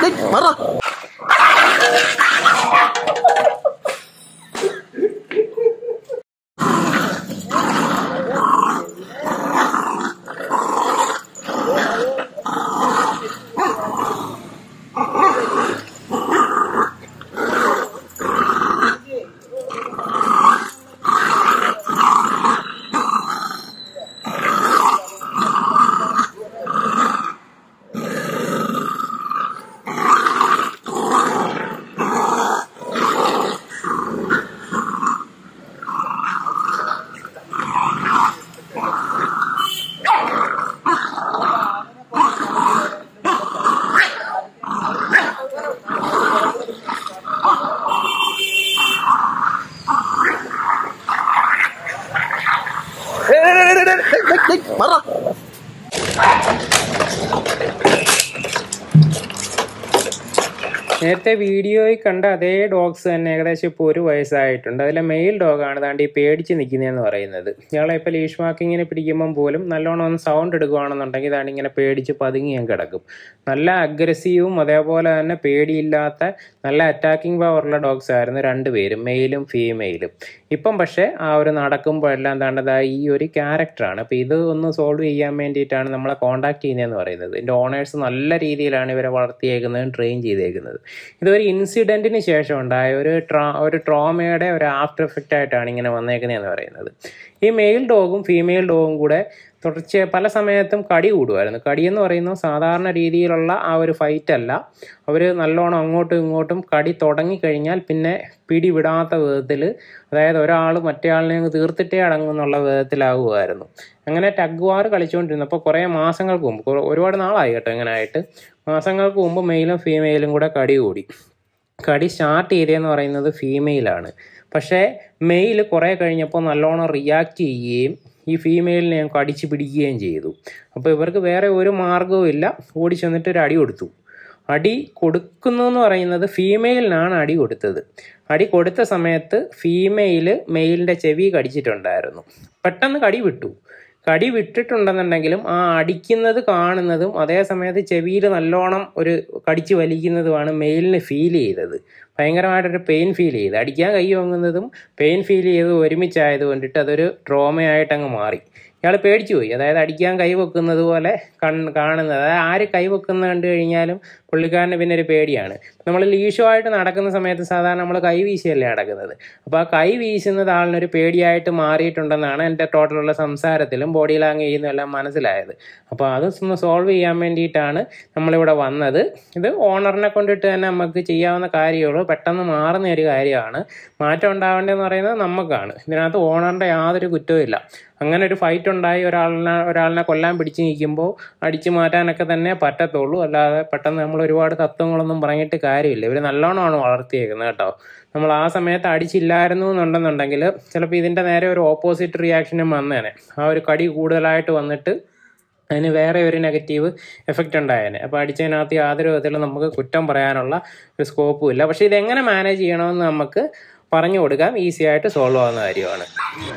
നേരത്തെ വീഡിയോയിൽ കണ്ട അതേ ഡോഗ്സ് തന്നെ ഏകദേശം ഇപ്പോൾ ഒരു വയസ്സായിട്ടുണ്ട് അതിലെ മെയിൽ ഡോഗാണ് താണ്ട് ഈ പേടിച്ച് നിൽക്കുന്നതെന്ന് പറയുന്നത് ഇയാളെ ഇപ്പോൾ ലീഷ് വാക്കിങ്ങിനെ പിടിക്കുമ്പം പോലും നല്ലോണം ഒന്ന് സൗണ്ട് എടുക്കുകയാണെന്നുണ്ടെങ്കിൽ ഇതാണ് ഇങ്ങനെ പേടിച്ച് പതുങ്ങി ഞാൻ കിടക്കും നല്ല അഗ്രസീവും അതേപോലെ തന്നെ പേടിയില്ലാത്ത നല്ല അറ്റാക്കിംഗ് പവറുള്ള ഡോഗ്സ് ആയിരുന്നു രണ്ടുപേരും മെയിലും ഫീമെയിലും ഇപ്പം പക്ഷേ ആ ഒരു നടക്കുമ്പോഴെല്ലാം താണ്ടതാ ഈ ഒരു ക്യാരക്ടറാണ് അപ്പോൾ ഇത് ഒന്ന് സോൾവ് ചെയ്യാൻ വേണ്ടിയിട്ടാണ് നമ്മളെ കോൺടാക്ട് ചെയ്യുന്നതെന്ന് പറയുന്നത് ഇതിൻ്റെ ഓണേഴ്സ് നല്ല രീതിയിലാണ് ഇവരെ വളർത്തിയേക്കുന്നതും ട്രെയിൻ ചെയ്തേക്കുന്നത് ഇതൊരു ഇൻസിഡൻറ്റിന് ശേഷം ഉണ്ടായ ഒരു ട്രാ ഒരു ട്രോമയുടെ ഒരു ആഫ്റ്റർ എഫക്റ്റ് ആയിട്ടാണ് ഇങ്ങനെ വന്നേക്കുന്നതെന്ന് പറയുന്നത് ഈ മെയിൽ ഡോഗും ഫീമെയിൽ ഡോഗും കൂടെ തുടർച്ച പല സമയത്തും കടി കൂടുമായിരുന്നു കടി എന്ന് പറയുന്നത് സാധാരണ രീതിയിലുള്ള ആ ഒരു ഫൈറ്റ് അല്ല അവർ നല്ലോണം അങ്ങോട്ടും ഇങ്ങോട്ടും കടി തുടങ്ങിക്കഴിഞ്ഞാൽ പിന്നെ പിടി വിടാത്ത വിധത്തിൽ അതായത് ഒരാൾ മറ്റേ ആളിനെ അങ്ങ് തീർത്തിട്ടേ അടങ്ങുന്നുള്ള വിധത്തിലാകുമായിരുന്നു അങ്ങനെ ടഗ് വാർ കളിച്ചുകൊണ്ടിരുന്നപ്പോൾ കുറേ മാസങ്ങൾക്ക് മുമ്പ് കുറേ- ഒരുപാട് നാളായി കേട്ടോ ഇങ്ങനെ ആയിട്ട് മാസങ്ങൾക്ക് മുമ്പ് മെയിലും ഫീമെയിലും കൂടെ കടി കൂടി കടി സ്റ്റാർട്ട് ചെയ്തതെന്ന് പറയുന്നത് ഫീമെയിലാണ് പക്ഷേ മെയിൽ കുറേ കഴിഞ്ഞപ്പോൾ നല്ലോണം റിയാക്ട് ചെയ്യുകയും ഈ ഫീമെയിലിനെ ഞാൻ കടിച്ച് പിടിക്കുകയും ചെയ്തു അപ്പോൾ ഇവർക്ക് വേറെ ഒരു മാർഗവും ഇല്ല ഓടി ചെന്നിട്ട് ഒരു അടി കൊടുത്തു അടി കൊടുക്കുന്നു എന്ന് പറയുന്നത് ഫീമെയിലിനാണ് അടി കൊടുത്തത് അടി കൊടുത്ത സമയത്ത് ഫീമെയിൽ മെയിലിൻ്റെ ചെവി കടിച്ചിട്ടുണ്ടായിരുന്നു പെട്ടെന്ന് കടി വിട്ടു കടി വിട്ടിട്ടുണ്ടെന്നുണ്ടെങ്കിലും ആ അടിക്കുന്നത് കാണുന്നതും അതേ സമയത്ത് ചെവിയിൽ നല്ലോണം ഒരു കടിച്ച് വലിക്കുന്നതുമാണ് മെയിലിന് ഫീൽ ചെയ്തത് ഭയങ്കരമായിട്ടൊരു പെയിൻ ഫീൽ ചെയ്ത് അടിക്കാൻ കൈ വാങ്ങുന്നതും പെയിൻ ഫീൽ ചെയ്ത് ഒരുമിച്ചായത് കൊണ്ടിട്ട് അതൊരു ട്രോമയായിട്ട് അങ്ങ് മാറി ഇയാൾ പേടിച്ചു പോയി അതായത് അടിക്കാൻ കൈ വെക്കുന്നത് പോലെ കൺ കാണുന്നത് അതായത് ആര് കൈ വെക്കുന്നത് കണ്ടു കഴിഞ്ഞാലും പുള്ളിക്കാരന് പിന്നെ ഒരു പേടിയാണ് നമ്മൾ ലീഷുമായിട്ട് നടക്കുന്ന സമയത്ത് സാധാരണ നമ്മൾ കൈ വീശിയല്ലേ നടക്കുന്നത് അപ്പോൾ ആ കൈ വീശുന്നത് ആളിനൊരു പേടിയായിട്ട് മാറിയിട്ടുണ്ടെന്നാണ് എൻ്റെ ടോട്ടലുള്ള സംസാരത്തിലും ബോഡി ലാംഗ്വേജിലും എല്ലാം മനസ്സിലായത് അപ്പോൾ അത് ഒന്ന് സോൾവ് ചെയ്യാൻ വേണ്ടിയിട്ടാണ് നമ്മളിവിടെ വന്നത് ഇത് ഓണറിനെ കൊണ്ടിട്ട് തന്നെ നമുക്ക് ചെയ്യാവുന്ന കാര്യമുള്ളൂ പെട്ടെന്ന് മാറുന്ന ഒരു കാര്യമാണ് മാറ്റം ഉണ്ടാവേണ്ടതെന്ന് പറയുന്നത് നമുക്കാണ് ഇതിനകത്ത് ഓണറിൻ്റെ യാതൊരു കുറ്റവും ഇല്ല അങ്ങനെ ഒരു ഫൈറ്റ് ഉണ്ടായി ഒരാളിനെ ഒരാളിനെ കൊല്ലാൻ പിടിച്ച് നിൽക്കുമ്പോൾ അടിച്ചു മാറ്റാനൊക്കെ തന്നെ പറ്റത്തുള്ളൂ അല്ലാതെ പെട്ടെന്ന് നമ്മൾ ഒരുപാട് തത്വങ്ങളൊന്നും പറഞ്ഞിട്ട് കാര്യമില്ല ഇവർ നല്ലോണമാണ് വളർത്തിയേക്കുന്നത് കേട്ടോ നമ്മൾ ആ സമയത്ത് അടിച്ചില്ലായിരുന്നു എന്നുണ്ടെന്നുണ്ടെങ്കിൽ ചിലപ്പോൾ ഇതിൻ്റെ നേരെ ഒരു ഓപ്പോസിറ്റ് റിയാക്ഷനും വന്നേനെ ആ ഒരു കടി കൂടുതലായിട്ട് വന്നിട്ട് അതിന് വേറെ ഒരു നെഗറ്റീവ് എഫക്റ്റ് ഉണ്ടായേനെ അപ്പോൾ അടിച്ചതിനകത്ത് യാതൊരു വിധത്തിലും നമുക്ക് കുറ്റം പറയാനുള്ള ഒരു സ്കോപ്പും ഇല്ല പക്ഷേ ഇതെങ്ങനെ മാനേജ് ചെയ്യണമെന്ന് നമുക്ക് പറഞ്ഞു കൊടുക്കാം ഈസി ആയിട്ട് സോൾവ് ആവുന്ന കാര്യമാണ്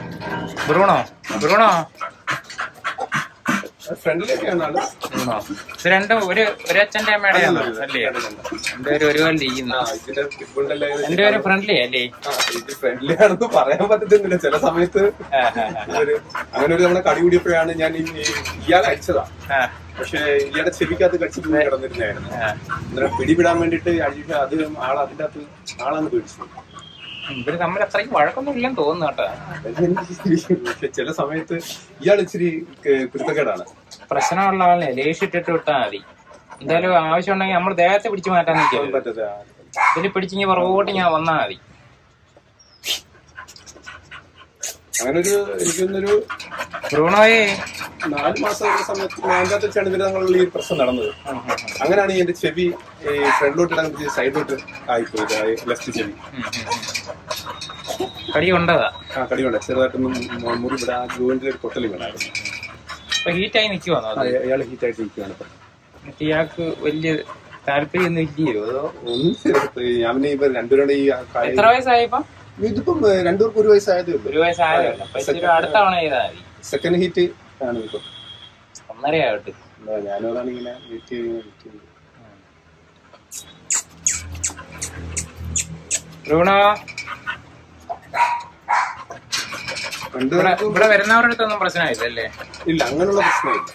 ബ്രൂണോ ബ്രൂണോ ഫ്രണ്ടിലേക്കാണ് ആള് ബ്രൂണോ ഇത് രണ്ടും ഒരു ഒരു അച്ഛൻ്റെ അമ്മയുടെയാണോ അല്ലേ രണ്ടുപേരും ഒരുപോലെ ഇരിക്കുന്നു ആ, ഇതിന്റെ ഫുട്ബോളിന്റെ എല്ലാം ഇത് രണ്ടുപേരും ഫ്രണ്ട്ലി അല്ലേ ആ, ഇത് ഫ്രണ്ട്ലി ആണെന്ന് പറയാൻ പറ്റത്തൊന്നുമില്ല ചില സമയത്ത് ആ, ആ, ഒരു അങ്ങനെ ഒരു തവണ കടി കൂടിയപ്പോഴാണ് ഞാൻ ഈ ഇയാൾ അടിച്ചതാ ആ, പക്ഷെ ഇയാളുടെ ചെവിക്കകത്ത് കടിച്ചിട്ട് കിടന്നിരുന്നായിരുന്നു ആ. അന്നേരം പിടിപിടാൻ വേണ്ടിട്ട് അടിച്ച അത് ആൾ അതിന്റെ അകത്ത് ആളാന്ന് പേടിച്ചു ഇവര് തമ്മിൽ അത്രയ്ക്ക് വഴക്കൊന്നും ഇല്ലെന്ന് തോന്നുന്നു കേട്ടോ പക്ഷെ ചില സമയത്ത് ഇയാൾ ഇച്ചിരി ക- കുരുത്തക്കേടാണ് പ്രശ്നമുള്ള ആളിനെ ലേശിട്ടിട്ട് വിട്ടാൽ മതി എന്തായാലും ആവശ്യം ഉണ്ടെങ്കിൽ നമ്മൾ ദേഹത്തെ പിടിച്ചു മാറ്റാൻ നിൽക്കരുത് പറ്റത്തെ ഇതിൽ പിടിച്ചിങ്ങി പുറകോട്ട് ഞാൻ വന്നാൽ മതി അങ്ങനെ ഒരു എനിക്കൊന്നൊരു ബ്രൂണോയെ നാല് മാസം ഉള്ള സമയത്ത് അതിൻ്റെ വെച്ചാണ് ഇവര് തമ്മിലുള്ള ഈ പ്രശ്നം നടന്നത് അങ്ങനെയാണ് ഈ എന്റെ ചെവി ഈ ഫ്രണ്ടിലോട്ട് ഇടാൻ പറ്റിയ സൈഡിലോട്ട് ആയിപ്പോയത് ലെഫ്റ്റ് ചെവി കടി കൊണ്ടതാ ആ കടി കൊണ്ട് ചെറുതായിട്ടൊന്നും മു- മുറി ഇവിടെ ആ ജോയിന്റിൽ ഒരു പൊട്ടൽ വീണായിരുന്നു അപ്പൊ ഹീറ്റായി നിൽക്കുവാണോ അത് അയാൾ ഹീറ്റായിട്ട് ഇരിക്കുകയാണ് ഇപ്പൊ എന്നിട്ട് ഇയാൾക്ക് വലിയ താല്പര്യം ഒന്നും ഇല്ലയോ അതോ ഒന്നും ചെയ്തിട്ട് ഞാൻ പിന്നെ ഇവർ രണ്ടുപേരുടെ ഈ ആ കാര്യം- എത്ര വയസ്സായപ്പോ ഇതിപ്പം ഏഹ്, രണ്ടുപേർക്കും ഒരു വയസ്സായതേ ഉള്ളൂ ഒരു വയസ്സായതേ ഉള്ളൂ അപ്പൊ ഇച്ചിരി അടുത്ത തവണ ചെയ്താൽ മതി സെക്കൻഡ് ഹീറ്റ് ആണ് ഇപ്പൊ ഒന്നരയാവട്ടെ ഞാനും അതാണ് ഇങ്ങനെ വെയിറ്റ് ചെയ്ത് വെയിറ്റ് ചെയ്ത് ബ്രൂണോ പണ്ട് ഇവിടെ ഇവിടെ വരുന്നവരുടെ അടുത്തൊന്നും പ്രശ്നമില്ലല്ലേ ഇല്ല അങ്ങനെയുള്ള പ്രശ്നമില്ല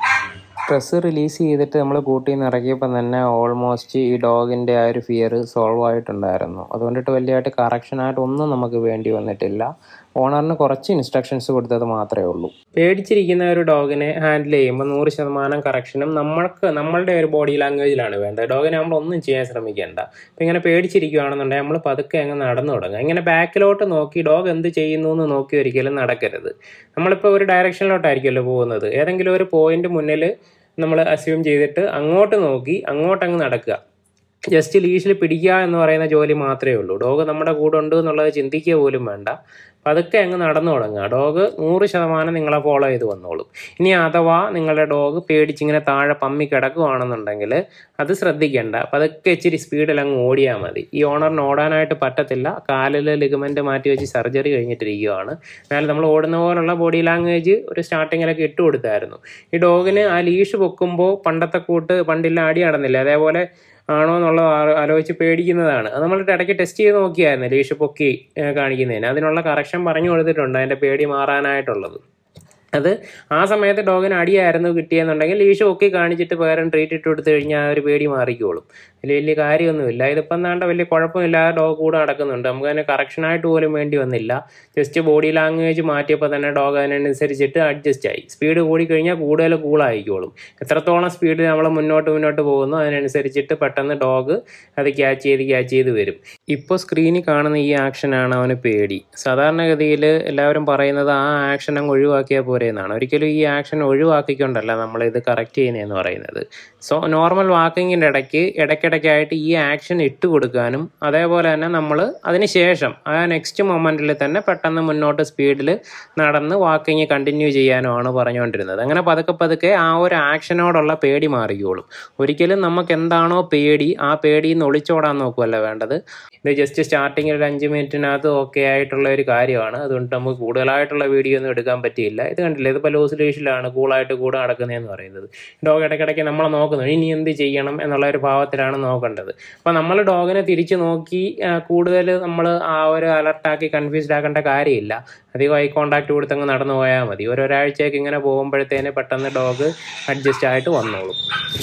ഡ്രസ്സ് റിലീസ് ചെയ്തിട്ട് നമ്മൾ കൂട്ടിൽ നിന്ന് ഇറക്കിയപ്പോൾ തന്നെ ഓൾമോസ്റ്റ് ഈ ഡോഗിൻ്റെ ആ ഒരു ഫിയർ സോൾവ് ആയിട്ടുണ്ടായിരുന്നു അതുകൊണ്ടിട്ട് വലിയതായിട്ട് കറക്ഷനായിട്ട് ഒന്നും നമുക്ക് വേണ്ടി വന്നിട്ടില്ല ഓണറിന് കുറച്ച് ഇൻസ്ട്രക്ഷൻസ് കൊടുത്തത് മാത്രമേ ഉള്ളൂ പേടിച്ചിരിക്കുന്ന ഒരു ഡോഗിനെ ഹാൻഡിൽ ചെയ്യുമ്പോൾ നൂറ് ശതമാനം കറക്ഷനും നമ്മൾക്ക് നമ്മളുടെ ഒരു ബോഡി ലാംഗ്വേജിലാണ് വേണ്ടത് ഡോഗിനെ നമ്മൾ ഒന്നും ചെയ്യാൻ ശ്രമിക്കേണ്ട ഇപ്പം ഇങ്ങനെ പേടിച്ചിരിക്കുകയാണെന്നുണ്ടെങ്കിൽ നമ്മൾ പതുക്കെ അങ്ങ് നടന്നു തുടങ്ങുക ഇങ്ങനെ ബാക്കിലോട്ട് നോക്കി ഡോഗ് എന്ത് ചെയ്യുന്നു എന്ന് നോക്കി ഒരിക്കലും നടക്കരുത് നമ്മളിപ്പോൾ ഒരു ഡയറക്ഷനിലോട്ടായിരിക്കുമല്ലോ പോകുന്നത് ഏതെങ്കിലും ഒരു പോയിന്റ് മുന്നിൽ നമ്മൾ അസ്യൂം ചെയ്തിട്ട് അങ്ങോട്ട് നോക്കി അങ്ങോട്ട് അങ്ങ് നടക്കുക ജസ്റ്റ് ലീഷിൽ പിടിക്കുക എന്ന് പറയുന്ന ജോലി മാത്രമേ ഉള്ളൂ ഡോഗ് നമ്മുടെ കൂടെ ഉണ്ട് എന്നുള്ളത് ചിന്തിക്കുക പോലും വേണ്ട പതുക്കെ അങ്ങ് നടന്നു തുടങ്ങുക ഡോഗ് നൂറ് ശതമാനം നിങ്ങളെ ഫോളോ ചെയ്ത് വന്നോളും ഇനി അഥവാ നിങ്ങളുടെ ഡോഗ് പേടിച്ചിങ്ങനെ താഴെ പമ്മി കിടക്കുകയാണെന്നുണ്ടെങ്കിൽ അത് ശ്രദ്ധിക്കേണ്ട പതുക്കെ ഇച്ചിരി സ്പീഡിൽ അങ്ങ് ഓടിയാൽ മതി ഈ ഓണറിന് ഓടാനായിട്ട് പറ്റത്തില്ല കാലിൽ ലിഗമെന്റ് മാറ്റി വെച്ച് സർജറി കഴിഞ്ഞിട്ടിരിക്കുകയാണ് എന്നാലും നമ്മൾ ഓടുന്ന പോലുള്ള ബോഡി ലാംഗ്വേജ് ഒരു സ്റ്റാർട്ടിങ്ങിലൊക്കെ ഇട്ട് കൊടുത്തായിരുന്നു ഈ ഡോഗിന് ആ ലീഷ് പൊക്കുമ്പോൾ പണ്ടത്തെ കൂട്ട് പണ്ടില്ല അടി നടന്നില്ല അതേപോലെ ആണോ എന്നുള്ളത് ആ- ആലോചിച്ച് പേടിക്കുന്നതാണ് അത് നമ്മൾ ഇടയ്ക്ക് ടെസ്റ്റ് ചെയ്ത് നോക്കിയായിരുന്നു ലീഷ് പൊക്കി ഏഹ്, കാണിക്കുന്നതിന് അതിനുള്ള കറക്ഷൻ പറഞ്ഞു കൊടുത്തിട്ടുണ്ട് അതിൻ്റെ പേടി മാറാനായിട്ടുള്ളത് അത് ആ സമയത്ത് ഡോഗിന് അടിയായിരുന്നു കിട്ടിയെന്നുണ്ടെങ്കിൽ ലീഷ് പൊക്കി കാണിച്ചിട്ട് പകരം ട്രീറ്റ് ഇട്ട് കൊടുത്തു കഴിഞ്ഞാൽ ആ ഒരു പേടി മാറിക്കോളും വലിയ വലിയ കാര്യമൊന്നുമില്ല ഇതിപ്പം എന്താണ്ട് വലിയ കുഴപ്പമില്ലാതെ ഡോഗ് കൂടെ നടക്കുന്നുണ്ട് നമുക്ക് അതിന് കറക്ഷനായിട്ട് പോലും വേണ്ടി വന്നില്ല ജസ്റ്റ് ബോഡി ലാംഗ്വേജ് മാറ്റിയപ്പോൾ തന്നെ ഡോഗ് അതിനനുസരിച്ചിട്ട് അഡ്ജസ്റ്റ് ആയി സ്പീഡ് കൂടിക്കഴിഞ്ഞാൽ കൂടുതൽ കൂളായിക്കോളും എത്രത്തോളം സ്പീഡിൽ നമ്മൾ മുന്നോട്ട് മുന്നോട്ട് പോകുന്നു അതിനനുസരിച്ചിട്ട് പെട്ടെന്ന് ഡോഗ് അത് ക്യാച്ച് ചെയ്ത് ക്യാച്ച് ചെയ്ത് വരും ഇപ്പോൾ സ്ക്രീനിൽ കാണുന്ന ഈ ആക്ഷനാണ് അവന് പേടി സാധാരണഗതിയിൽ എല്ലാവരും പറയുന്നത് ആ ആക്ഷൻ അങ്ങ് ഒഴിവാക്കിയാൽ പോരെ എന്നാണ് ഒരിക്കലും ഈ ആക്ഷൻ ഒഴിവാക്കിക്കൊണ്ടല്ല നമ്മൾ ഇത് കറക്റ്റ് ചെയ്യുന്നതെന്ന് പറയുന്നത് സോ നോർമൽ വാക്കിങ്ങിൻ്റെ ഇടയ്ക്ക് ഇടയ്ക്കിടയ്ക്കായിട്ട് ഈ ആക്ഷൻ ഇട്ട് കൊടുക്കാനും അതേപോലെ തന്നെ നമ്മൾ അതിന് ശേഷം ആ നെക്സ്റ്റ് മൊമെൻറ്റിൽ തന്നെ പെട്ടെന്ന് മുന്നോട്ട് സ്പീഡിൽ നടന്ന് വാക്കിങ് കണ്ടിന്യൂ ചെയ്യാനുമാണ് പറഞ്ഞുകൊണ്ടിരുന്നത് അങ്ങനെ പതുക്കെ പതുക്കെ ആ ഒരു ആക്ഷനോടുള്ള പേടി മാറിക്കോളും ഒരിക്കലും നമുക്ക് എന്താണോ പേടി ആ പേടിയിൽ നിന്ന് ഒളിച്ചോടാൻ നോക്കുമല്ല വേണ്ടത് ഇത് ജസ്റ്റ് സ്റ്റാർട്ടിങ്ങിൽ ഒരു അഞ്ച് മിനിറ്റിനകത്ത് ഓക്കെ ആയിട്ടുള്ള ഒരു കാര്യമാണ് അതുകൊണ്ട് നമുക്ക് കൂടുതലായിട്ടുള്ള വീഡിയോ ഒന്നും എടുക്കാൻ പറ്റിയില്ല ഇത് കണ്ടില്ല ഇതിപ്പോൾ ലോസ് ലീഷിലാണ് കൂളായിട്ട് കൂടെ നടക്കുന്നതെന്ന് പറയുന്നത് ഡോഗ് ഇടയ്ക്കിടയ്ക്ക് നമ്മളെ നോക്കുന്നു ഇനി എന്ത് ചെയ്യണം എന്നുള്ള ഒരു ഭാവത്തിലാണ് നോക്കേണ്ടത് അപ്പോൾ നമ്മൾ ഡോഗിനെ തിരിച്ച് നോക്കി കൂടുതൽ നമ്മൾ ആ ഒരു അലർട്ടാക്കി കൺഫ്യൂസ്ഡ് ആക്കേണ്ട കാര്യമില്ല അധികം ഐ കോണ്ടാക്ട് കൊടുത്തങ്ങ് നടന്നു പോയാൽ മതി ഒരു ഒരാഴ്ചയൊക്കെ ഇങ്ങനെ പോകുമ്പോഴത്തേന് പെട്ടെന്ന് ഡോഗ് അഡ്ജസ്റ്റ് ആയിട്ട് വന്നോളും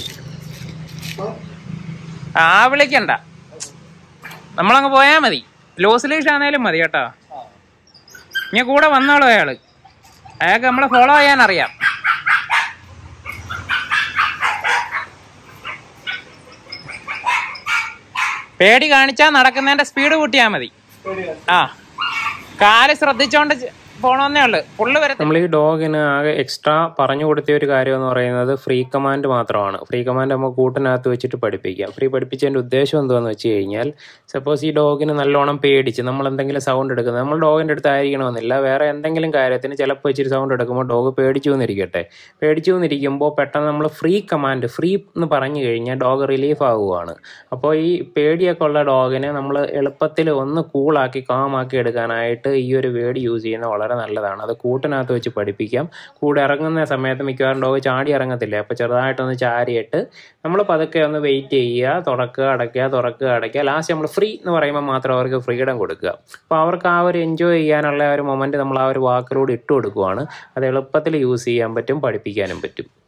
ആ വിളിക്കണ്ട നമ്മളങ്ങ് പോയാൽ മതി ലോസ് ലീഷ് ആണേലും മതി കേട്ടോ ഇനി കൂടെ വന്നോളൂ അയാള് അയാൾക്ക് നമ്മളെ ഫോളോ ചെയ്യാൻ അറിയാം പേടി കാണിച്ചാൽ നടക്കുന്നതിന്റെ സ്പീഡ് കൂട്ടിയാൽ മതി ആ കാല് ശ്രദ്ധിച്ചോണ്ട് ചെ- പോണമെന്നേ ഉള്ളു പുള്ളി വരെ നമ്മൾ ഈ ഡോഗിന് ആകെ എക്സ്ട്രാ പറഞ്ഞു കൊടുത്ത ഒരു കാര്യം എന്ന് പറയുന്നത് ഫ്രീ കമാൻഡ് മാത്രമാണ് ഫ്രീ കമാൻഡ് നമുക്ക് കൂട്ടിനകത്ത് വെച്ചിട്ട് പഠിപ്പിക്കാം ഫ്രീ പഠിപ്പിച്ചതിന്റെ ഉദ്ദേശം എന്താണെന്ന് വെച്ച് കഴിഞ്ഞാൽ സപ്പോസ് ഈ ഡോഗിന് നല്ലോണം പേടിച്ച് നമ്മൾ എന്തെങ്കിലും സൗണ്ട് എടുക്കുന്നത് നമ്മൾ ഡോഗിന്റെ അടുത്ത് ആയിരിക്കണമെന്നില്ല വേറെ എന്തെങ്കിലും കാര്യത്തിന് ചിലപ്പോൾ ഇച്ചിരി സൗണ്ട് എടുക്കുമ്പോൾ ഡോഗ് പേടിച്ചു എന്നിരിക്കട്ടെ പേടിച്ചു എന്നിരിക്കുമ്പോൾ പെട്ടെന്ന് നമ്മൾ ഫ്രീ കമാൻഡ് ഫ്രീ എന്ന് പറഞ്ഞു കഴിഞ്ഞാൽ ഡോഗ് റിലീഫ് ആവുകയാണ് അപ്പോൾ ഈ പേടിയൊക്കെ ഉള്ള ഡോഗിനെ നമ്മൾ എളുപ്പത്തിൽ ഒന്ന് കൂളാക്കി കാമാക്കി എടുക്കാനായിട്ട് ഈ ഒരു വേർഡ് യൂസ് ചെയ്യുന്നത് വളരെ നല്ലതാണ് അത് കൂട്ടിനകത്ത് വെച്ച് പഠിപ്പിക്കാം കൂടെ ഇറങ്ങുന്ന സമയത്ത് മിക്കവാറും ഡോഗ് ചാടി ഇറങ്ങത്തില്ല അപ്പോൾ ചെറുതായിട്ടൊന്ന് ചാരിയിട്ട് നമ്മൾ പതുക്കെ ഒന്ന് വെയിറ്റ് ചെയ്യുക തുറക്കുക അടയ്ക്കുക തുറക്കുക അടയ്ക്കുക ലാസ്റ്റ് നമ്മൾ ഫ്രീ എന്ന് പറയുമ്പോൾ മാത്രം അവർക്ക് ഫ്രീഡം കൊടുക്കുക അപ്പോൾ അവർക്ക് ആ ഒരു എൻജോയ് ചെയ്യാനുള്ള ആ ഒരു മൊമെൻറ്റ് നമ്മൾ ആ ഒരു വാക്കിലൂടെ ഇട്ട് കൊടുക്കുവാണ് അത് എളുപ്പത്തിൽ യൂസ് ചെയ്യാൻ പറ്റും പഠിപ്പിക്കാനും പറ്റും